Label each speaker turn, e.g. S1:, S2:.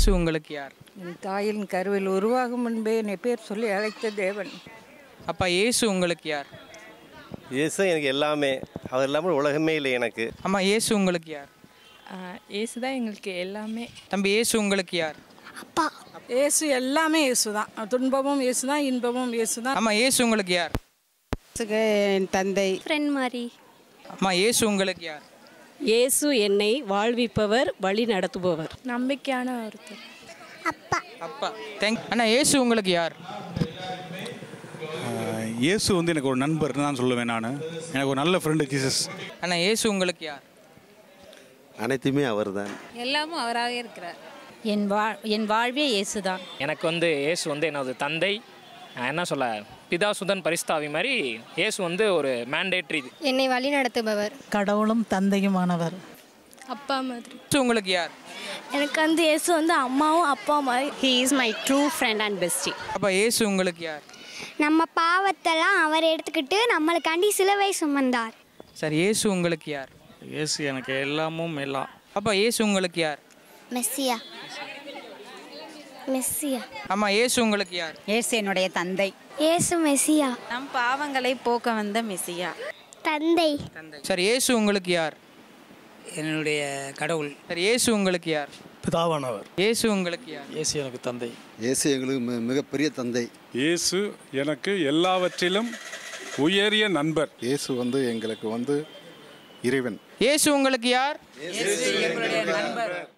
S1: இயேசு உங்களுக்கு யார்
S2: என் தாயின் கருவில் உருவாகும் முன்பே என்னை பேர் சொல்லி அழைத்த தேவன்
S1: அப்பா இயேசு உங்களுக்கு யார்
S3: இயேசு எனக்கு எல்லாமே அவர் இல்லாமல் உலகமே இல்லை எனக்கு
S1: அம்மா இயேசு உங்களுக்கு யார்
S4: இயேசு தான் எங்களுக்கு எல்லாமே
S1: தம்பி இயேசு உங்களுக்கு யார்
S2: இயேசு எல்லாமே இயேசு தான் துன்பமும் இயேசு தான் இன்பமும் இயேசு தான்
S1: அம்மா இயேசு உங்களுக்கு யார்
S2: என் தந்தை
S5: ஃப்ரெண்ட் மாதிரி
S1: அம்மா இயேசு உங்களுக்கு யார்
S6: இயேசு என்னை வாழ்விப்பவர் வழி நடத்துபவர்
S4: நம்பிக்கையான ஒருத்தர்
S1: அப்பா தேங்க் அண்ணா இயேசு உங்களுக்கு யார்
S7: இயேசு வந்து எனக்கு ஒரு நண்பர் தான் சொல்லுவேன் நான் எனக்கு ஒரு நல்ல ஃப்ரெண்டு ஜீசஸ்
S1: அண்ணா இயேசு உங்களுக்கு யார்
S3: அனைத்துமே அவர் தான்
S5: எல்லாமும் அவராகவே இருக்கிறார்
S6: என் வா என் வாழ்வே இயேசு தான்
S8: எனக்கு வந்து இயேசு வந்து எனது தந்தை நான் என்ன சொல்ல பிதா சுதன் பரிஸ்தாவி மாதிரி இயேசு வந்து ஒரு மேண்டேட்ரி இது
S5: என்னை வழி நடத்துபவர்
S2: கடவுளும் தந்தையுமானவர்
S4: அப்பா மாதிரி
S1: இயேசு உங்களுக்கு யார்
S4: எனக்கு வந்து இயேசு வந்து அம்மாவும் அப்பா மாதிரி
S6: he is my true friend and bestie
S1: அப்பா இயேசு உங்களுக்கு யார்
S5: நம்ம பாவத்தெல்லாம் அவர் எடுத்துக்கிட்டு நம்மளுக்காண்டி சிலுவை சுமந்தார்
S1: சார் இயேசு உங்களுக்கு யார்
S9: இயேசு எனக்கு எல்லாமும் எல்லாம்
S1: அப்பா இயேசு உங்களுக்கு யார்
S5: மெஸ்ஸியா மெஸ்ஸியா
S1: அம்மா இயேசு உங்களுக்கு யார்
S6: இயேசு என்னுடைய தந்தை
S5: இயேசு மெஸ்ஸியா
S6: நம் பாவங்களை போக்க வந்த மெசியா
S5: தந்தை
S1: சார் இயேசு உங்களுக்கு யார்
S9: என்னுடைய கடவுள்
S1: சார் இயேசு உங்களுக்கு யார்
S9: பிதாவானவர்
S1: இயேசு உங்களுக்கு யார்
S9: இயேசு எனக்கு தந்தை
S10: இயேசு எங்களுக்கு மி- மிகப்பெரிய தந்தை
S7: இயேசு எனக்கு எல்லாவற்றிலும் உயரிய நண்பர்
S10: இயேசு வந்து எங்களுக்கு வந்து இறைவன்
S1: இயேசு உங்களுக்கு யார்